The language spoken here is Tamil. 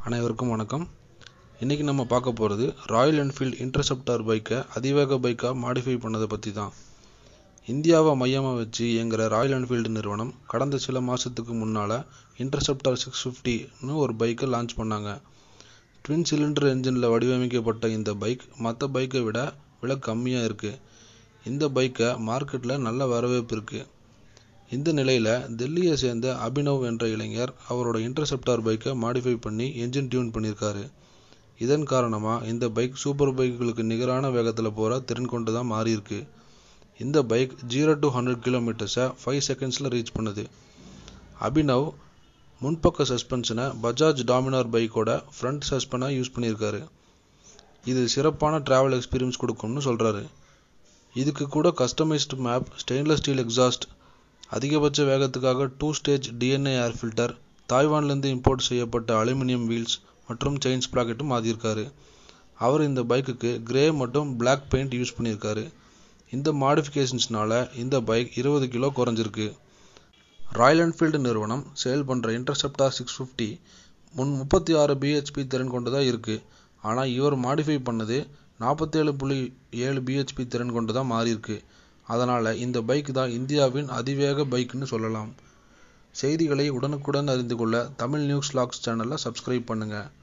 அனைவருக்கும் வணக்கம் இன்றைக்கி நம்ம பார்க்க போகிறது ராயல் என்ஃபீல்டு இன்டர்செப்டார் பைக்கை அதிவேக பைக்காக மாடிஃபை பண்ணதை பற்றி தான் இந்தியாவை மையமாக வச்சு இயங்குகிற ராயல் என்ஃபீல்டு நிறுவனம் கடந்த சில மாதத்துக்கு முன்னால் இன்டர்செப்டார் சிக்ஸ் ஃபிஃப்டின்னு ஒரு பைக்கை லான்ச் பண்ணாங்க ட்வின் சிலிண்டர் என்ஜினில் வடிவமைக்கப்பட்ட இந்த பைக் மற்ற பைக்கை விட விலை கம்மியாக இருக்குது இந்த பைக்கை மார்க்கெட்டில் நல்ல வரவேற்பு இருக்குது இந்த நிலையில் டெல்லியை சேர்ந்த அபினவ் என்ற இளைஞர் அவரோட இன்டர்செப்டார் பைக்கை மாடிஃபை பண்ணி என்ஜின் டியூன் பண்ணியிருக்காரு இதன் காரணமாக இந்த பைக் சூப்பர் பைக்குகளுக்கு நிகரான வேகத்தில் போகிற திறன் கொண்டு தான் மாறியிருக்கு இந்த பைக் ஜீரோ டு ஹண்ட்ரட் கிலோமீட்டர்ஸை ஃபைவ் செகண்ட்ஸில் ரீச் பண்ணுது அபினவ் முன்பக்க சஸ்பென்ஷனை பஜாஜ் டாமினார் பைக்கோட ஃப்ரண்ட் சஸ்பெனாக யூஸ் பண்ணியிருக்காரு இது சிறப்பான ட்ராவல் எக்ஸ்பீரியன்ஸ் கொடுக்கும்னு சொல்கிறாரு இதுக்கு கூட customised map stainless steel exhaust அதிகபட்ச வேகத்துக்காக two stage DNA air filter தாய்வான்லேருந்து இம்போர்ட் செய்யப்பட்ட அலுமினியம் வீல்ஸ் மற்றும் செயின் ஸ்ப்ராக்கெட்டும் மாற்றியிருக்காரு அவர் இந்த பைக்குக்கு கிரே மற்றும் பிளாக் பெயிண்ட் யூஸ் பண்ணியிருக்காரு இந்த மாடிஃபிகேஷன்ஸ்னால இந்த பைக் இருபது கிலோ குறைஞ்சிருக்கு ராயல் என்ஃபீல்டு நிறுவனம் சேல் பண்ணுற இன்டர்செப்டார் சிக்ஸ் ஃபிஃப்டி முன் முப்பத்தி ஆறு பிஹெச்பி திறன் கொண்டதாக இருக்குது ஆனால் இவர் மாடிஃபை பண்ணது நாற்பத்தேழு புள்ளி ஏழு பிஹெச்பி திறன் கொண்டு தான் மாறியிருக்கு அதனால் இந்த பைக் தான் இந்தியாவின் அதிவேக பைக்குன்னு சொல்லலாம் செய்திகளை உடனுக்குடன் அறிந்து கொள்ள தமிழ் நியூஸ் லாக்ஸ் சேனலை சப்ஸ்கிரைப் பண்ணுங்கள்